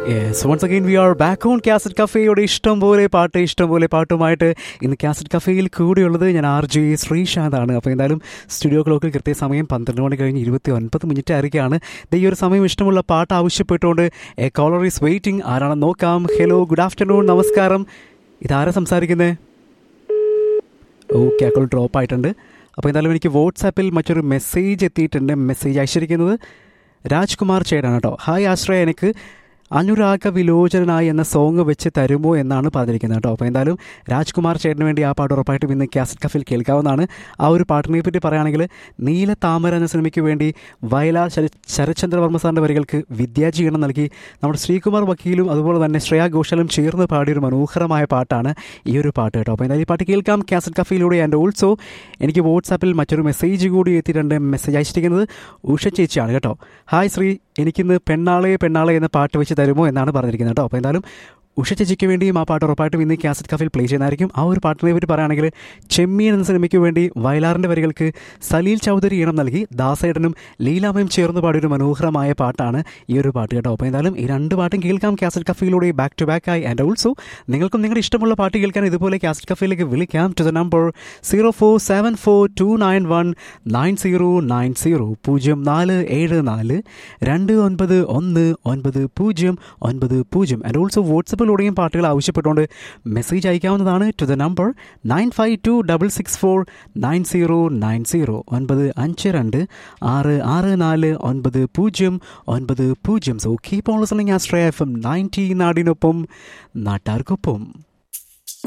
yes once again we are back on cassette കഫേയുടെ ഇഷ്ടം പോലെ പാട്ട് ഇഷ്ടം പോലെ പാട്ടുമായിട്ട് ഇന്ന് കാസറ്റ് കഫേയിൽ കൂടെയുള്ളത് ഞാൻ ആർ ജെ ശ്രീശാന്താണ് അപ്പോൾ എന്തായാലും സ്റ്റുഡിയോ ക്ലോക്കിൽ കൃത്യസമയം പന്ത്രണ്ട് മണി കഴിഞ്ഞ് ഇരുപത്തി ഒൻപത് മിനിറ്റ് ആയിരിക്കുകയാണ് ദേ ഈ ഒരു സമയം ഇഷ്ടമുള്ള പാട്ട് ആവശ്യപ്പെട്ടുകൊണ്ട് എ കോളർ ഈസ് വെയിറ്റിംഗ് ആരാണെന്ന് നോക്കാം ഹലോ ഗുഡ് ആഫ്റ്റർനൂൺ നമസ്കാരം ഇതാരാ സംസാരിക്കുന്നത് ഓക്കെ അക്കോൾ ഡ്രോപ്പ് ആയിട്ടുണ്ട് അപ്പോൾ എന്തായാലും എനിക്ക് വാട്സാപ്പിൽ മറ്റൊരു മെസ്സേജ് എത്തിയിട്ടുണ്ട് മെസ്സേജ് അയച്ചിരിക്കുന്നത് രാജ്കുമാർ ചേടാണ് കേട്ടോ ഹായ് ആശ്രയ എനിക്ക് അനുരാഗ വിലോചനായി എന്ന സോങ് വെച്ച് തരുമോ എന്നാണ് പറഞ്ഞിരിക്കുന്നത് കേട്ടോ അപ്പോൾ എന്തായാലും രാജ്കുമാർ ചേട്ടന് വേണ്ടി ആ പാട്ട് ഉറപ്പായിട്ടും ഇന്ന് കാസറ്റ് കഫിൽ കേൾക്കാവുന്നതാണ് ആ ഒരു പാട്ടിനെ പറ്റി പറയുകയാണെങ്കിൽ നീല താമര എന്ന സിനിമയ്ക്ക് വേണ്ടി വയലാർ ശര ശരത്ചന്ദ്രവർമ്മ സാറിൻ്റെ വരികൾക്ക് വിദ്യാജീവനം നൽകി നമ്മുടെ ശ്രീകുമാർ വക്കീലും അതുപോലെ തന്നെ ശ്രേയ ഘോഷാലും ചേർന്ന് പാടിയൊരു മനോഹരമായ പാട്ടാണ് ഈ ഒരു പാട്ട് കേട്ടോ അപ്പോൾ എന്തായാലും ഈ പാട്ട് കേൾക്കാം കാസറ്റ് കഫയിലൂടെ ആൻഡ് ഓൾസോ എനിക്ക് വാട്സാപ്പിൽ മറ്റൊരു മെസ്സേജ് കൂടി എത്തിയിട്ടുണ്ട് മെസ്സേജ് അയച്ചിരിക്കുന്നത് ഉഷ ചേച്ചിയാണ് കേട്ടോ ഹായ് ശ്രീ എനിക്കിന്ന് പെണ്ണാളെ പെണ്ണാളെ എന്ന പാട്ട് വെച്ച് തരുമോ എന്നാണ് പറഞ്ഞിരിക്കുന്നത് കേട്ടോ അപ്പോൾ എന്തായാലും ഉഷ ചേച്ചിക്ക് വേണ്ടിയും ആ പാട്ട് ഉറപ്പായിട്ടും ഇന്ന് കാസറ്റ് കഫിൽ പ്ലേ ചെയ്യുന്നതായിരിക്കും ആ ഒരു പാട്ടിനെ പറ്റി പറയുകയാണെങ്കിൽ ചെമ്മീൻ എന്ന സിനിമയ്ക്ക് വേണ്ടി വയലാറിൻ്റെ വരികൾക്ക് സലീൽ ചൗധരി ഈണം നൽകി ദാസേട്ടനും ലീലാമയും ചേർന്ന് പാടിയൊരു മനോഹരമായ പാട്ടാണ് ഈ ഒരു പാട്ട് കേട്ടോ അപ്പോൾ എന്തായാലും ഈ രണ്ട് പാട്ടും കേൾക്കാം കാസറ്റ് കഫയിലൂടെ ബാക്ക് ടു ബാക്ക് ആയി ആൻഡ് ഓൾസോ നിങ്ങൾക്കും നിങ്ങളുടെ ഇഷ്ടമുള്ള പാട്ട് കേൾക്കാൻ ഇതുപോലെ കാസറ്റ് കഫയിലേക്ക് വിളിക്കാം to the number zero four seven four two nine one nine zero nine zero പൂജ്യം നാല് ഏഴ് നാല് രണ്ട് ഒൻപത് ഒന്ന് ഒൻപത് പൂജ്യം ഒൻപത് പൂജ്യം ആൻഡ് ഓൾസോ വാട്സപ്പിലൂടെയും പാട്ടുകൾ ആവശ്യപ്പെട്ടുകൊണ്ട് മെസ്സേജ് അയക്കാവുന്നതാണ് to the number nine five two double six four nine zero nine zero ഒൻപത് അഞ്ച് രണ്ട് ആറ് ആറ് നാല് ഒൻപത് പൂജ്യം ഒൻപത് പൂജ്യം സോ കീപ് ഓൺ ലിസണിങ് ആസ്ട്രേ എഫ് എം നയൻറ്റി നാടിനൊപ്പം നാട്ടാർക്കൊപ്പം